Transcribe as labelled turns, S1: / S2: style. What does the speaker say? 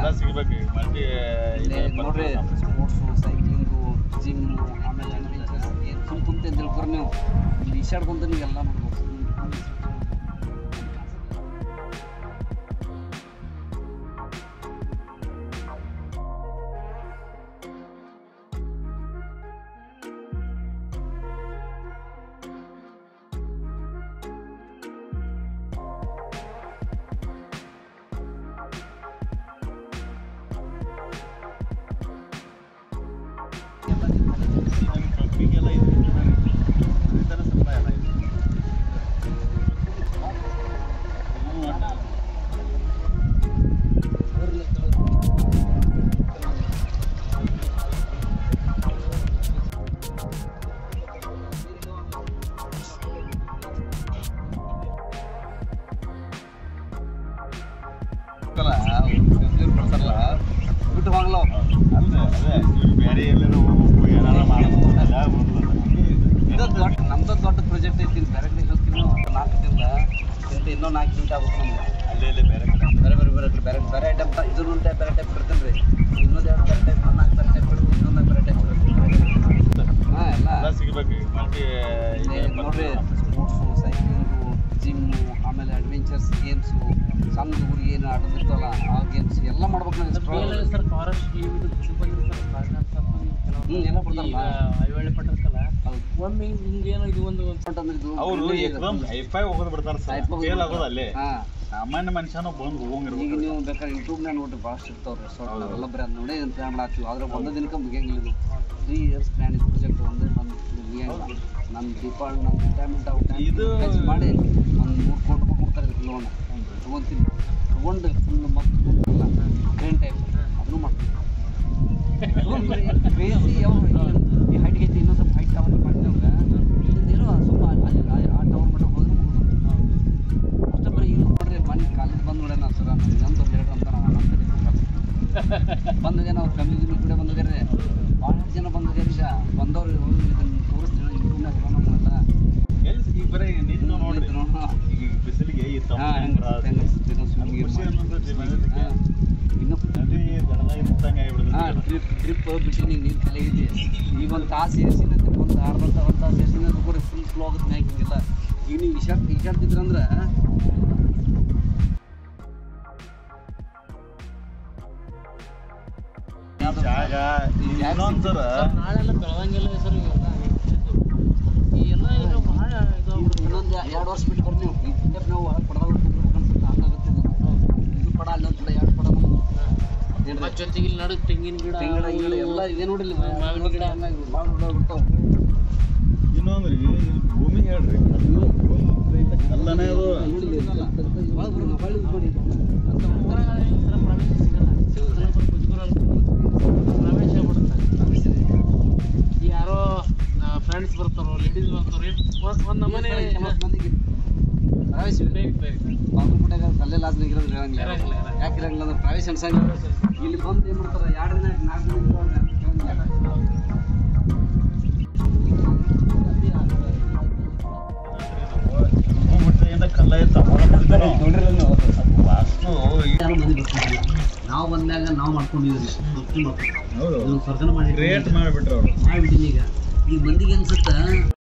S1: ಎಲ್ಲ ಸಿಗ್ಬೇಕು ಮಲ್ಟಿ
S2: ಇಲ್ಲಿ ನೋಡ್ರಿ ಸ್ಪೋರ್ಟ್ಸು ಸೈಕ್ಲಿಂಗು ಜಿಮ್ಮು ಆಮೇಲೆ ಅಡ್ವೆಂಚರ್ಸ್ ಏನು ಸುಮ್ ಕುಂತ ಅಂತ ತಿಳ್ಕೊರಿ ನೀವು ಇಲ್ಲಿ ಈಶಾಡ್ಕೊಂತ ನೀವೆಲ್ಲ ನೋಡ್ಬೋದು
S1: ಕಂಪ್ನಿಗೆಲ್ಲ ಇದು ಈ ಥರ ಸಪ್ಲೈ ಎಲ್ಲ ಇದೆ ಹ್ಞೂ, ಅಣ್ಣ.
S2: ಇವ್ರು ಬರ್ತಾರಲ್ಲ ಬಿಟ್ಟು ಹೋಗಲ್ಲ
S1: ಅಲ್ಲ ಅದೇ ಇವ್ರು ಬೇರೆ ಎಲ್ಲರೂ ಹೋಗ್ಬೇಕು ಏನಾರ ಮಾಡ್ಬೇಕು ಅಲ್ಲ ಬರೋದು
S2: ಇದು ದೊಡ್ಡ ನಮ್ದು ದೊಡ್ಡ ಪ್ರಾಜೆಕ್ಟ್ ಐತಿ ಇಲ್ಲಿ ಬೇರೆ ಕಡೆ ಹೋಗ್ತೀವಿ ನಾಲ್ಕು ತಿಂಗಳ ಇಂತ ಇನ್ನೂ ನಾಲ್ಕು ಮಿನಿಟ್ ಆಗುತ್ತೆ ನಮ್ಗೆ
S1: ಅಲ್ಲೇ ಇಲ್ಲೇ ಬೇರೆ ಕಡೆ
S2: ಬೇರೆ ಬೇರೆ ಬೇರೆ ಬೇರೆ ಬೇರೆ ಐಟಮ್ ಇದನ್ನು ಒಂದು ಬೇರೆ ಟೈಪ್ ಬಿಡ್ತೀನಿ ರೀ ಇನ್ನೊಂದು ಎರಡು ಬೇರೆ ಟೈಪ್ ನಾಲ್ಕು ಬೇರೆ ಟೈಪ್ ಬಿಡ್ತೀನಿ ಇನ್ನೊಂದು ಬೇರೆ ಟೈಪ್ ಹಾಂ ಎಲ್ಲ
S1: ಎಲ್ಲ ಸಿಗ್ಬೇಕು ಮಲ್ಟಿ
S2: ಇಲ್ಲಿ ನೋಡ್ರಿ ಸ್ಪೋರ್ಟ್ಸು ಸೈಕ್ಲಿಂಗು ಜಿಮ್ಮು ಆಮೇಲೆ ಅಡ್ವೆಂಚರ್ಸ್ ಗೇಮ್ಸು ಸಣ್ಣ ಹುಡುಗರಿಗೆ ಏನು ಆಡೋದಿರ್ತವಲ್ಲ ಆ ಗೇಮ್ಸ್ ಎಲ್ಲ ಮಾಡ್ಬೇಕು ನಾವು extra.
S3: ಸರ್ ಫಾರೆಸ್ಟ್
S2: ಹ್ಞೂ ಎಲ್ಲ ಕೊಡ್ತಾರಲ್ಲ
S3: ಐವಳ್ಳಿ ಪಟ್ಟಿರ್ಕಲ್ಲ
S2: ಹೌದು
S3: ಒಮ್ಮೆ ಹಿಂಗೇನೋ ಇದು ಒಂದು
S2: ಅಂತಂದ್ರೆ ಇದು
S1: ಅವರು
S2: ಒಳ್ಳೆ ಇದೆ.
S1: ಏಕದಮ್ ಹೈಫೈ ಹೋಗೋದು ಬಿಡ್ತಾರೆ ಸರ್
S2: Type ಹೋಗೋದು
S1: ಫೇಲ್ ಆಗೋದು ಅಲ್ಲೇ
S2: ಹಾ.
S1: ಸಾಮಾನ್ಯ ಮನುಷ್ಯನೂ ಬಂದು
S2: ಈಗ
S1: ಹೋಗಿರ್ಬೇಕು
S2: ನೀವು ಬೇಕಾದ್ರೆ ಯೂಟ್ಯೂಬ್ನಾಗ ನೋಡ್ರಿ ಭಾಳಷ್ಟು ಇರ್ತಾವ್ರಿ ಶಾರ್ಟ್ ನಾವೆಲ್ಲ ಬರೀ ಅದು ನೋಡೇ ಪ್ಲಾನ್ ಮಾಡತ್ತೀವಿ ಆದ್ರೆ ಒಂದು ದಿನಕ್ಕೆ ಮುಗಿಯಂಗಿಲ್ಲ ಇದು ತ್ರೀ ಇಯರ್ಸ್ ಪ್ಲಾನ್ ಇದು ಪ್ರಾಜೆಕ್ಟ್ ಒಂದೇ ಬಂದು ಮುಗಿಯಂಗಿಲ್ಲ ನನ್ನ ದೀಪಾವಳಿ ನನ್ನ ರಿಟೈರ್ಮೆಂಟ್ ಔಟ್
S1: ಇದು-
S2: ಮಾಡಿ ಒಂದು ಮೂರು ಕೋಟಿ ರೂಪಾಯಿ ಕೊಡ್ತಾರೆ ಇದಕ್ಕೆ ಲೋನ್ ತೊಗೊಂತೀನಿ ತೊಗೊಂಡು ಫುಲ್ ಮತ್ತೆ ಟ್ರೈನ್ ಟೈಪ್ ಅದನ್ನು ಮಾಡ್ತೀನಿ ಬೇಸಿ ಯಾವ ಈ ಹೈಟ್ ಐತಿ ಇನ್ನೊಂದು ಸ್ವಲ್ಪ ಹೈಟ್ ಟವರ್ ಮಾಡಿದ್ರೆ ಇಲ್ಲಿಂದ ಏನೋ ಸ್ವಲ್ಪ ಅಲ್ಲಿ ಆ ಟವರ್ ಮಟ್ಟ ಹೋದ್ರೆ ಮುಗಿದು ಅಷ್ಟೇ ಬರೀ ಈಗ ನೋಡ್ರಿ ಮನೆ ಕಾಲೇಜ್ ಬಂದು ನೋಡ್ಯಾನ ಸರ್ ನಮ್ಗೆ ಒಂದು ಹೇಳ್ರಿ ಅಂತ ನಾವು ನಮ್ಮ ಕಡೆ ಬಂದಿದ್ದೇನೆ ಅವ್ರ ಫ್ಯಾಮಿಲಿ ಕೂಡ ಬಂದಿದ್ದಾರೆ ಭಾಳಷ್ಟು ಜನ ಬಂದಿದ್ದಾರೆ ಈಗ ಬಂದವ್ರು ಇದನ್ನು ತೋರಿಸ್ತೀನಿ ಯೂಟ್ಯೂಬ್ನಾಗ ನಮ್ಮಲ್ಲ
S1: ಎಲ್ಲಿ ಈಗ ಬರೀ ನಿಂತು ನೋಡ್ರಿ ಈಗ ಬಿಸಿಲಿಗೆ ಈ ತಮ್ಮ ಖುಷಿ ಅನ್ನೋದು ಜೀವನದಲ್ಲಿ
S2: ಇನ್ನು
S1: ನದಿ ದಡದಾಗ ಇದ್ದಂಗೆ
S2: ಹಾಂ
S1: ಆಗ್ಬಿಡುತ್ತೆ
S2: ಟ್ರಿಪ್ ಟ್ರಿಪ್ ಬಿಟ್ಟು ನೀರು ತಲೆಗಿದೆ ಈಗ ಒಂದು ತಾಸು ಏರ್ಸಿನಂತೆ ಒಂದು ಅರ್ಧ ತ- ಒಂದು ತಾಸು ಏರ್ಸಿನಂತೆ ಕೂಡ ಫುಲ್ ಸ್ಲೋ ಆಗುತ್ತೆ ಮ್ಯಾಗ ಹಿಂಗೆಲ್ಲ ಈಗ ನೀವು ಇಶಾಡ್ ಇಶಾಡ್ತಿದ್ರಂದ್ರೆ
S1: ಈ ಜಾಗ ಇನ್ನೊಂದ್ಸರ
S3: ನಾಳೆಲ್ಲ ಬೆಳದಂಗೆಲ್ಲ ಸರ್ ಇವೆಲ್ಲ ಈ ಎಲ್ಲ ಈಗ ಭಾಳ ಇದಾಗ್ಬಿಡುತ್ತೆ.
S2: ಇನ್ನೊಂದು ಎರಡು ವರ್ಷ ಬಿಟ್ಟು ಬರ್ತೀವಿ ಈ ಸ್ಟೆಪ್ ನಾವು ಒಳಗೆ ಪಡದಾಗ ಕುಂದ್ರಬೇಕು ಅನ್ಸುತ್ತೆ ಹಂಗಾಗುತ್ತೆ ಇದು ಇದು ಪಡ ಅಲ್ಲೊಂದು ಪಡ ಎರಡು ಪಡ ನಮ್ದು ಏನ್ರಿ
S3: ಮತ್ತ್ ಜೊತೆಗೆ ಇಲ್ಲಿ ನಡುಕ್ ತೆಂಗಿನ ಗಿಡ
S2: ತೆಂಗಿನ ಗಿಡ ಎಲ್ಲ ಇದೆ ನೋಡಿ ಇಲ್ಲಿ
S3: ಮಾವಿನ ಗಿಡ.
S2: ಭಾಳ ಬಿಡ್ತಾವೆ
S1: ಇನ್ನೊಂದ್ರಿ ಇದು ಭೂಮಿ ಹೇಳ್ರಿ ಅಲ್ಲನೇ ಅದು
S2: ಭಾಳ ಬರೋದು ಭಾಳ ಇದು ನೋಡಿ
S3: ಅಂತ ಊರಾಗ ಈ ಥರ ಪ್ರವೇಶ ಸಿಗಲ್ಲ ಸ್ವಲ್ಪ ಕುಚ್ಕುರ ಪ್ರವೇಶ ಆಗ್ಬಿಡುತ್ತೆ ಈ ಯಾರೋ ಫ್ರೆಂಡ್ಸ್ ಬರ್ತಾರೋ ಲೇಡೀಸ್ ಬರ್ತಾರೋ ಒಂದು ನಮ್ಮನೆ
S2: ಮಂದಿಗೆ ಪ್ರವೇಶ
S3: ಬೇಕು ಬೇಕು
S2: ಬಾಗಲಕೋಟೆಗ ಕಲ್ಲೇ ಲಾಸ್ನಾಗ ಇರೋದು ಇರಂಗಿಲ್ಲ
S3: ಇರಂಗಿಲ್ಲ, ಇರಂಗಿಲ್ಲ.
S2: ಯಾಕೆ ಇರಂಗಿಲ್ಲ ಅಂದ್ರೆ ಪ್ರವೇಶ ಅನ್ಸಂಗಿಲ್ಲ ಇಲ್ಲಿ ಬಂದು ಏನು ಮಾಡ್ತಾರೆ ಎರಡು ದಿನ ನಾಲ್ಕು ದಿನ ಇರೋರು ಕೇಳಂಗಿಲ್ಲ.
S1: ಭೂಮಿಯಿಂದ ಕಲ್ಲ ಎತ್ತ
S2: ನೋಡಿರಲ್ಲ ನೀವು ಅವತ್ತು.
S1: ಅದು ವಾಸ್ತು
S2: ಯಾರೋ ಮಂದಿ ಬರ್ತಿದ್ವಿ ನಾವು ಬಂದಾಗ ನಾವು ಮಾಡ್ಕೊಂಡಿದ್ರಿ
S1: ಹೌದು
S2: ಸರ್ಜನ ಮಾಡಿ
S1: ಕ್ರಿಯೇಟ್ ಮಾಡಿಬಿಟ್ರು ಅವರು
S2: ಮಾಡಿಬಿಟ್ಟಿನಿ ಈಗ ಈಗ ಮಂದಿಗೆ ಅನ್ಸುತ್ತೆ